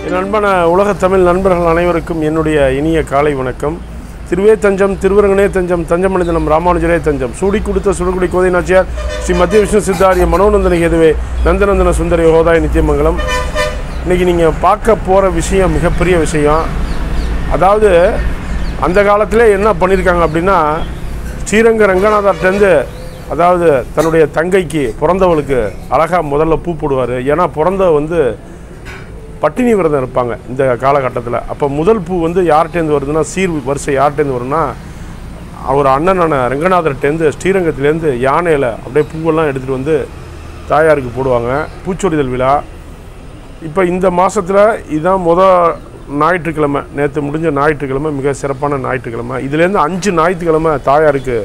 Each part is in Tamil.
என் அன்பான உலகத் தமிழ் நண்பர்கள் அனைவருக்கும் என்னுடைய இனிய காலை வணக்கம் திருவே தஞ்சம் திருவரங்கனே தஞ்சம் தஞ்சமனிதனம் ராமானுஜரே தஞ்சம் சூடி கொடுத்த சுடுகுடி கோதை நாச்சியார் ஸ்ரீ மத்திய விஷ்ணு சித்தாரிய மனோநந்தன கேதுவே நந்தநந்தன சுந்தரி ஹோதாய் நித்தியமங்கலம் இன்றைக்கி நீங்கள் பார்க்க போகிற விஷயம் மிகப்பெரிய விஷயம் அதாவது அந்த காலத்திலே என்ன பண்ணியிருக்காங்க அப்படின்னா ஸ்ரீரங்க ரங்கநாதர்கிட்டேருந்து அதாவது தன்னுடைய தங்கைக்கு பிறந்தவளுக்கு அழகாக முதல்ல பூ போடுவார் ஏன்னா பிறந்த வந்து பட்டினி விரதம் இருப்பாங்க இந்த காலகட்டத்தில் அப்போ முதல் பூ வந்து யார்கிட்டேருந்து வருதுன்னா சீர் வரிசை யார்கிட்டேருந்து வரும்னா அவர் அண்ணனான ரங்கநாதர்கிட்டேருந்து ஸ்ரீரங்கத்துலேருந்து யானையில் அப்படியே பூவெல்லாம் எடுத்துகிட்டு வந்து தாயாருக்கு போடுவாங்க பூச்சொரிதல் விழா இப்போ இந்த மாதத்தில் இதுதான் முத ஞாயிற்றுக்கிழமை நேற்று முடிஞ்ச ஞாயிற்றுக்கிழமை மிக சிறப்பான ஞாயிற்றுக்கிழமை இதுலேருந்து அஞ்சு ஞாயிற்றுக்கிழமை தாயாருக்கு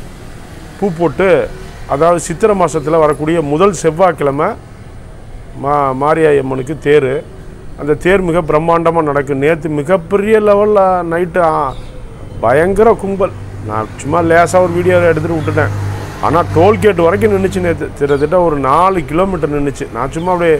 பூ போட்டு அதாவது சித்திரை மாதத்தில் வரக்கூடிய முதல் செவ்வாய்க்கிழமை மா மாரியாயி அம்மனுக்கு தேர் அந்த தேர் மிக பிரம்மாண்டமாக நடக்கும் நேற்று மிகப்பெரிய லெவலில் நைட்டு பயங்கர கும்பல் நான் சும்மா லேசாக ஒரு வீடியோ எடுத்துகிட்டு விட்டுட்டேன் ஆனால் டோல்கேட் வரைக்கும் நின்றுச்சு நேற்று கிட்டத்தட்ட ஒரு நாலு கிலோமீட்டர் நின்றுச்சு நான் சும்மா அப்படியே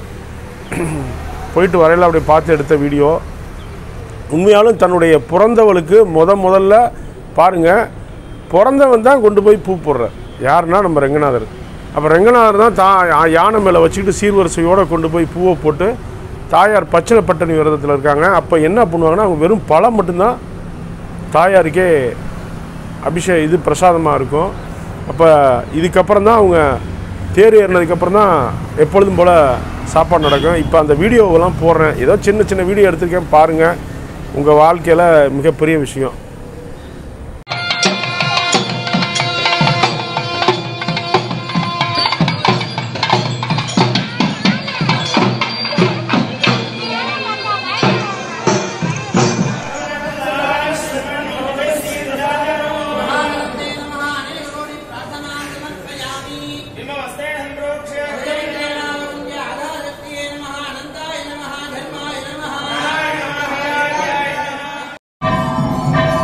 போயிட்டு வரையில அப்படியே பார்த்து எடுத்த வீடியோ உண்மையாலும் தன்னுடைய பிறந்தவளுக்கு முத முதல்ல பாருங்கள் பிறந்தவன் தான் கொண்டு போய் பூ போடுறார் யாருன்னா நம்ம ரெங்கநாதர் அப்போ ரெங்கநாதர் தான் தா யானை மேலே வச்சுக்கிட்டு சீர்வரிசையோடு கொண்டு போய் பூவை போட்டு தாயார் பச்சளை பட்டணி விரதத்தில் இருக்காங்க அப்போ என்ன பண்ணுவாங்கன்னா அவங்க வெறும் பழம் மட்டும்தான் தாயாருக்கே அபிஷேக இது பிரசாதமாக இருக்கும் அப்போ இதுக்கப்புறம் தான் அவங்க தேர் ஏறினதுக்கப்புறம் தான் எப்பொழுதும் போல் சாப்பாடு நடக்கும் இப்போ அந்த வீடியோவெல்லாம் போடுறேன் ஏதோ சின்ன சின்ன வீடியோ எடுத்திருக்கேன் பாருங்கள் உங்கள் வாழ்க்கையில் மிகப்பெரிய விஷயம் நம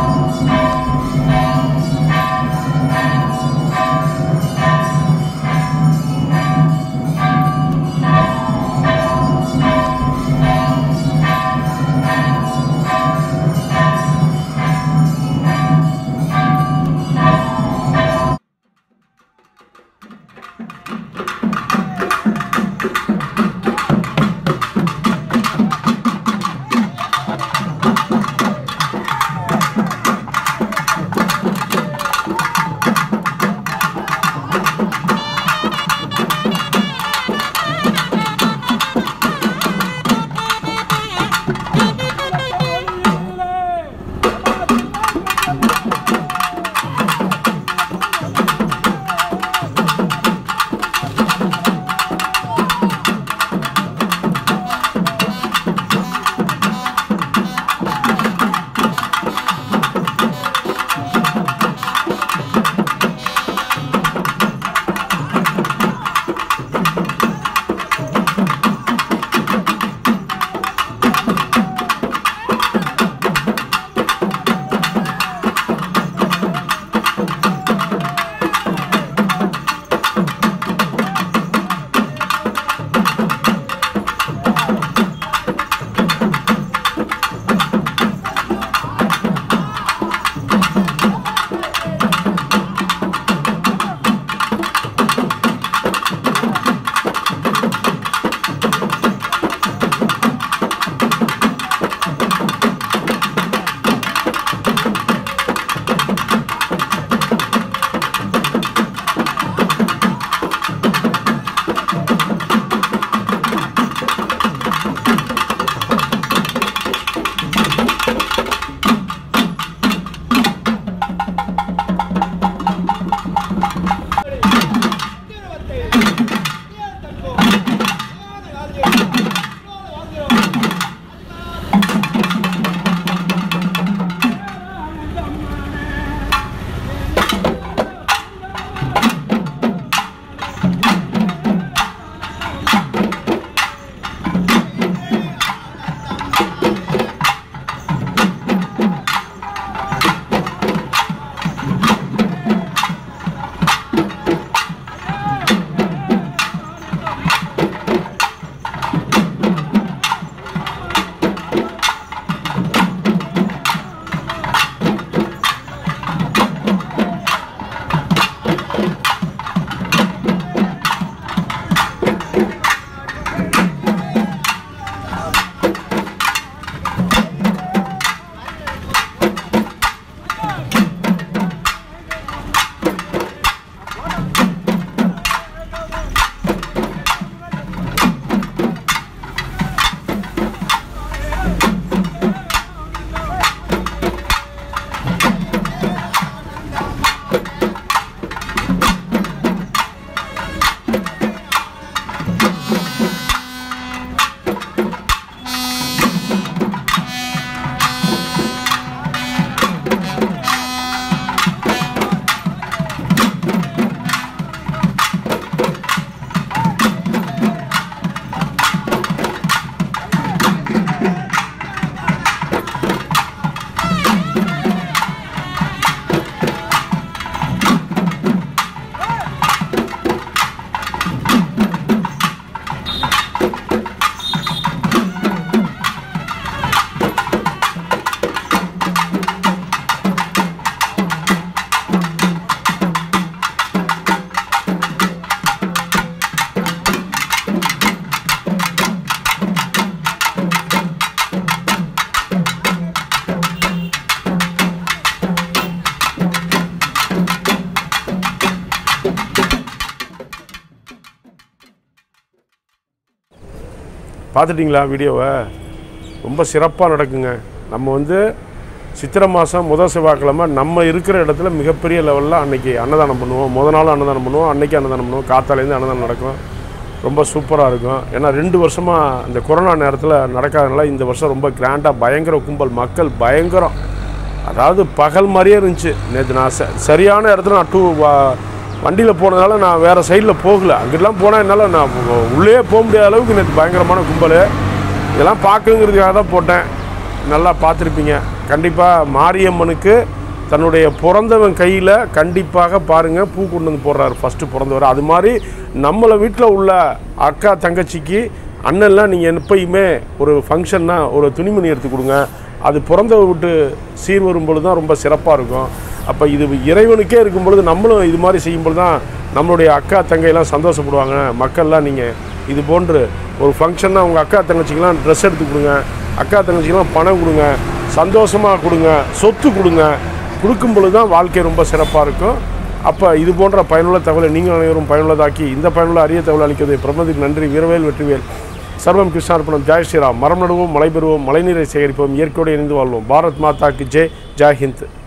பார்த்துட்டிங்களா வீடியோவை ரொம்ப சிறப்பாக நடக்குங்க நம்ம வந்து சித்திரை மாதம் முதல் செவ்வாய்க்கிழமை நம்ம இருக்கிற இடத்துல மிகப்பெரிய லெவலில் அன்னைக்கு அன்னதானம் பண்ணுவோம் முத நாள் அன்னதானம் பண்ணுவோம் அன்னைக்கு அன்னதானம் பண்ணுவோம் காத்தாலேருந்து அன்னதானம் நடக்கும் ரொம்ப சூப்பராக இருக்கும் ஏன்னா ரெண்டு வருஷமாக இந்த கொரோனா நேரத்தில் நடக்காதனால இந்த வருஷம் ரொம்ப கிராண்டாக பயங்கர கும்பல் மக்கள் பயங்கரம் அதாவது பகல் மாதிரியே இருந்துச்சு நேற்று நான் ச சரியான இடத்துல நான் டூ வண்டியில் போனதால நான் வேறு சைடில் போகல அங்கெல்லாம் போனால் என்னால் நான் உ- உள்ளே போக முடியாத அளவுக்கு நேற்று பயங்கரமான கும்பல் இதெல்லாம் பார்க்குங்கிறதுக்காக தான் போட்டேன் நல்லா பார்த்துருப்பீங்க கண்டிப்பாக மாரியம்மனுக்கு தன்னுடைய பிறந்தவன் கையில் கண்டிப்பாக பாருங்கள் பூ கொண்டு வந்து போடுறாரு ஃபஸ்ட்டு பிறந்தவர் அது மாதிரி நம்மளை வீட்டில் உள்ள அக்கா தங்கச்சிக்கு அண்ணன்லாம் நீங்கள் எப்பயுமே ஒரு ஃபங்க்ஷன்னா ஒரு துணிமணி எடுத்து கொடுங்க அது பிறந்த விட்டு சீர் வரும்பொழுது தான் ரொம்ப சிறப்பாக இருக்கும் அப்போ இது இறைவனுக்கே இருக்கும் பொழுது நம்மளும் இது மாதிரி செய்யும்பொழுது தான் நம்மளுடைய அக்கா தங்கையெல்லாம் சந்தோஷப்படுவாங்க மக்கள்லாம் நீங்கள் இது போன்று ஒரு ஃபங்க்ஷன்னா உங்கள் அக்கா தங்கச்சிக்கெல்லாம் ட்ரெஸ் எடுத்து கொடுங்க அக்கா தங்கச்சிக்கெல்லாம் பணம் கொடுங்க சந்தோஷமாக கொடுங்க சொத்து கொடுங்க கொடுக்கும் பொழுது தான் வாழ்க்கை ரொம்ப சிறப்பாக இருக்கும் அப்போ இது போன்ற பயனுள்ள தகவலை நீங்கள் அனைவரும் பயனுள்ளதாக்கி இந்த பயனுள்ள அரிய தகவல் அளிக்கிறது பிரபந்தத்துக்கு நன்றி வீரவேல் வெற்றிவேல் சர்வம் கிருஷ்ணார்ப்பணம் ஜெய் ஸ்ரீராம் மரம் நடுவோம் மழை பெறுவோம் மழைநீரை சேகரிப்போம் இயற்கையோடு இணைந்து வாழ்வோம் பாரத் மாதாக்கு ஜெய் ஜெய் ஹிந்த்